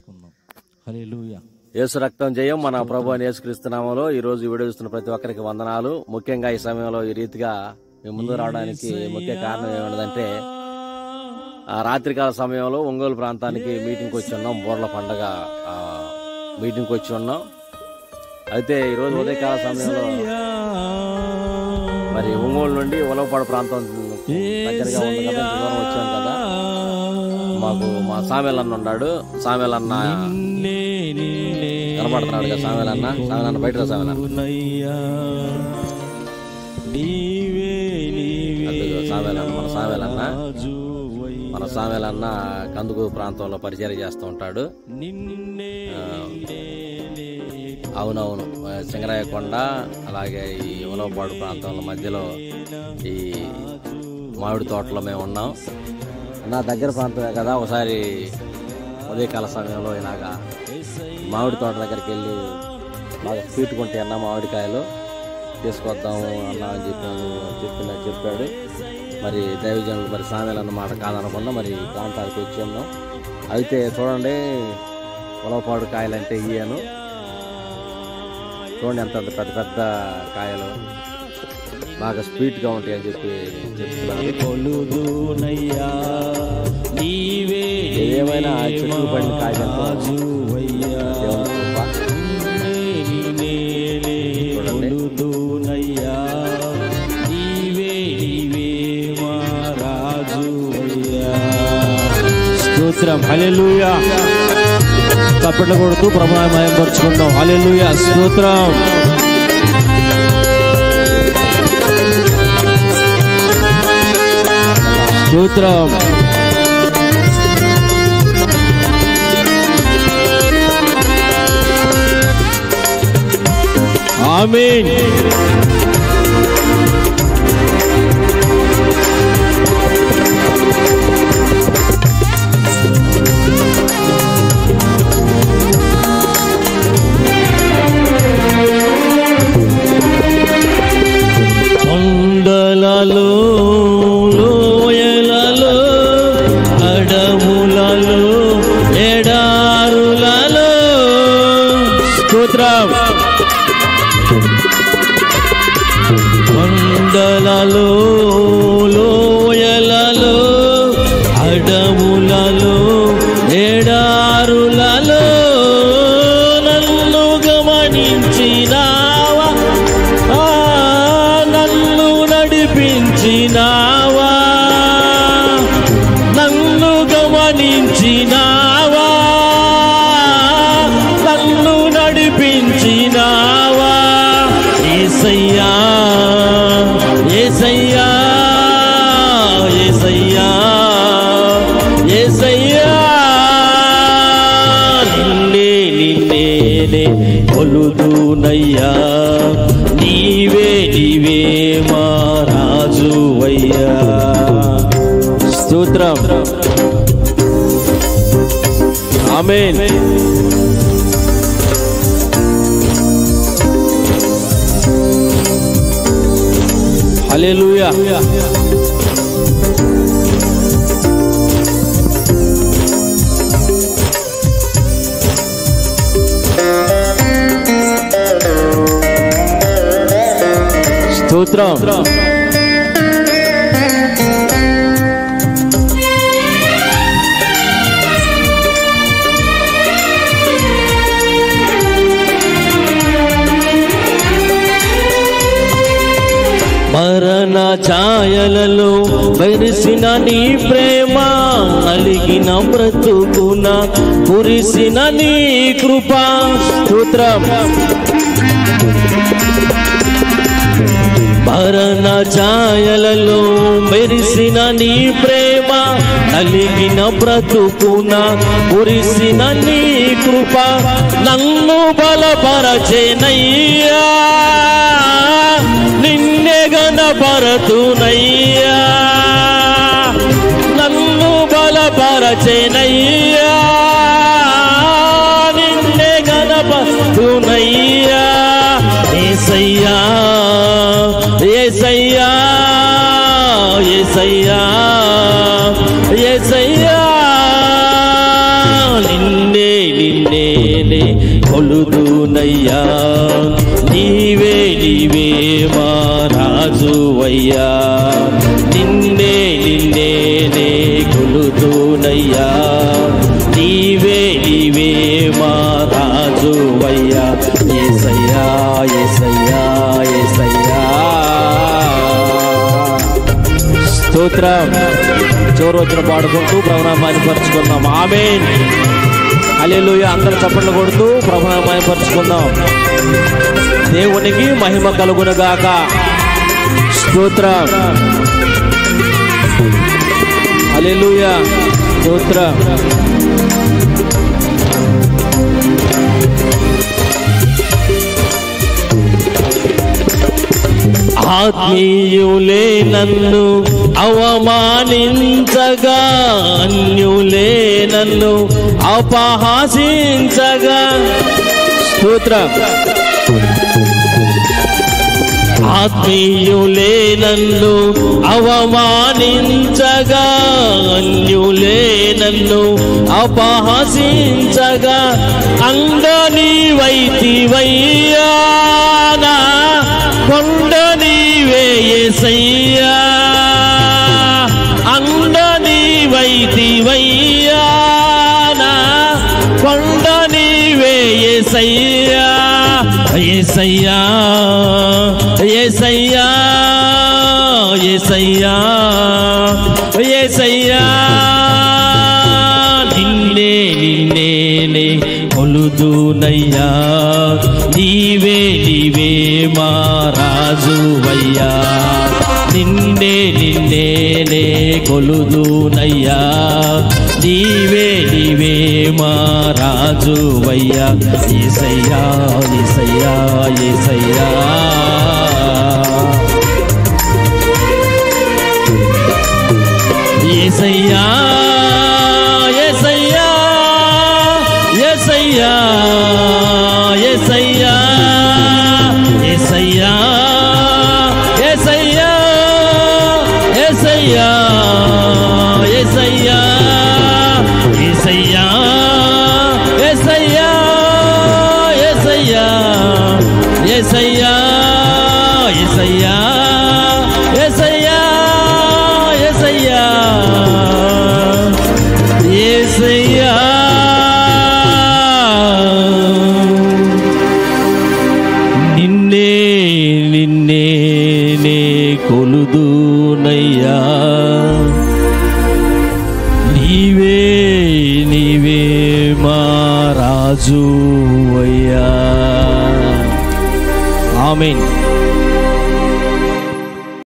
చేసుకుందాం హల్లెలూయా యేసు రక్తం జయం మన ప్రభు అని యేసుక్రీస్తు నామంలో ఈ రోజు ఈ వీడియో చూస్తున్న ప్రతి ఒక్కరికి వందనాలు ముఖ్యంగా ఈ సమయంలో ఈ రీతిగా మీ ముందు రావడానికి ముఖ్య కారణం ఏమిటంటే ఆ రాత్రికాల సమయంలో ఒంగోలు ప్రాంతానికి మీటింగ్కి వచ్చి ఉన్నాం బోర్ల పండగ ఆ, మీటింగ్కి వచ్చి ఉన్నాం అయితే ఈ రోజు ఉదయకాల సమయంలో మరి ఒంగోలు నుండి ఉలవపాడు ప్రాంతం దగ్గరగా ఉంది కదా ఇంత దూరం వచ్చాం కదా మాకు మా సామెలన్న ఉన్నాడు సామెలన్న కనపడుతున్నాడు కదా సామెలన్న సామెలన్న బయట సామెలన్న అదిగో సామెలన్న మన సామెలన్న మన సామెలన్న కందుకు ప్రాంతంలో పరిచయం చేస్తూ ఉంటాడు ఆ, అవునవును ఆ, సింగరాయ కొండ అలాగే ఈ ఉలవపాడు ప్రాంతంలో మధ్యలో ఈ మామిడి తోటలో మేము ఉన్నాం నా దగ్గర ప్రాంతమే కదా ఒకసారి ఉదయకాల సమయంలో ఇలాగా మామిడి తోట దగ్గరికి వెళ్ళి బాగా స్వీట్ కొంటే అన్న మామిడికాయలు తీసుకొద్దాము అన్న అని చెప్పాను చెప్పిన చెప్పాడు మరి దైవజనులు మరి సామెలు అన్నమాట కాదనకుండా మరి ఈ ప్రాంతానికి వచ్చి ఉన్నాం అయితే చూడండి పొలపాడు కాయలు అంటే ఇయ్యాను చూడండి ఎంత అంత పెద్ద పెద్ద కాయలు బాగా స్వీట్గా ఉంటాయి అని చెప్పి చెప్తున్నాను కొలుదునయ్యా నీవే ఏదేమైనా ఆ చెట్లు పడిన కాయలతో రాజువయ్యా దేవుని కృప. నేనే చూడండి. కొలుదునయ్యా నీవే నీవే మా రాజువయ్యా స్తోత్రం హల్లెలూయా చప్పట్లు కొడుతూ ప్రభావం పరుచుకుందాం హల్లెలూయా స్తోత్రం స్తోత్రం ఆమేన్ కొండలలో లోయలలో అడవులలో ఎడారులలో స్తోత్రం కొండలలో లోయలలో అడవులలో ఎడారులలో నన్ను గమనించినావా ఆ, నన్ను నడిపించినావా నన్ను గమనించినావా నన్ను నడిపించినావా ఏసయ్యా ఏసయ్యా ఏసయ్యా ఏసయ్యా నిన్నే నిన్నేనే కొలుదునయ్యా నీవే నీవే మా రాజువయ్యా స్తోత్రం ఆమేన్ హల్లెలూయా స్తోత్రం మరణ ఛాయలలో మెరిసిన నీ ప్రేమ నలిగిన బ్రతుకున కురిసిన నీ కృపా స్తోత్రం మరణ ఛాయలలో మెరిసిన నీ ప్రేమ నలిగిన బ్రతుకున కురిసిన నీ కృప నన్ను బలపరచేనయ్యా నిన్నే గణపరతునయ్యా నన్ను బలపరచేనయ్యా నిన్నే గణపరతునయ్యా ఏసయ్యా ఏసయ్యా ఏసయ్యా ఏసయ్యా నిన్నే కొలుదునయ్యా నీవే నీవే మా రాజువయ్యా నిన్నే నిన్నే నే కొలుదునయ్యా నీవే నీవే మా రాజువయ్యా ఏసయ్యా ఏసయ్యా ఏసయ్యా స్తోత్రం చివరి వచ్చిన పాడుకుంటూ ప్రభునామాన్ని పరుచుకుందాం ఆమె అల్లెలుయ అందరు చప్పట్లు కొడుతూ ప్రభునామాన్ని పరుచుకుందాం దేవునికి మహిమ కలుగునుగాక స్తోత్రం అల్లెలుయ స్తోత్రం ఆత్మీయులే నన్ను అవమానించగా అన్యులే నన్ను అపహాసించగా స్తోత్రం ఆత్మీయులే నన్ను అవమానించగా అన్యులే నన్ను అపహసించగా అంగని వైతివయ్యానా కొండ నీవే యేసయ్యా అంగని వైతివయ్యానా కొండ నీవే యేసయ్యా యేసయ్యా యేసయ్యా యేసయ్యా యేసయ్యా నిన్నే నిన్నేనే కొలుదునయ్యా నీవే నీవే మా రాజువయ్యా నిన్నే నిన్నేనే కొలుదునయ్యా నీవే నీవే మా రాజువయ్యా ఏసయ్యా ఏసయ్యా ఏసయ్యా ఏసయ్యా ఏసయ్యా ఏసయ్యా ఏసయ్యా ఏసయ్యా ఏసయ్యా ఏసయ్యా ఏసయ్యా ఏసయ్యా ఏసయ్యా ఏసయ్యా ఏసయ్యా ఏసయ్యా ఏసయ్యా ఏసయ్యా ఏసయ్యా నిన్నే నిన్నే నే కొలుదునయ్యా నీవే నీవే మా రాజు అయ్యా ఆమెన్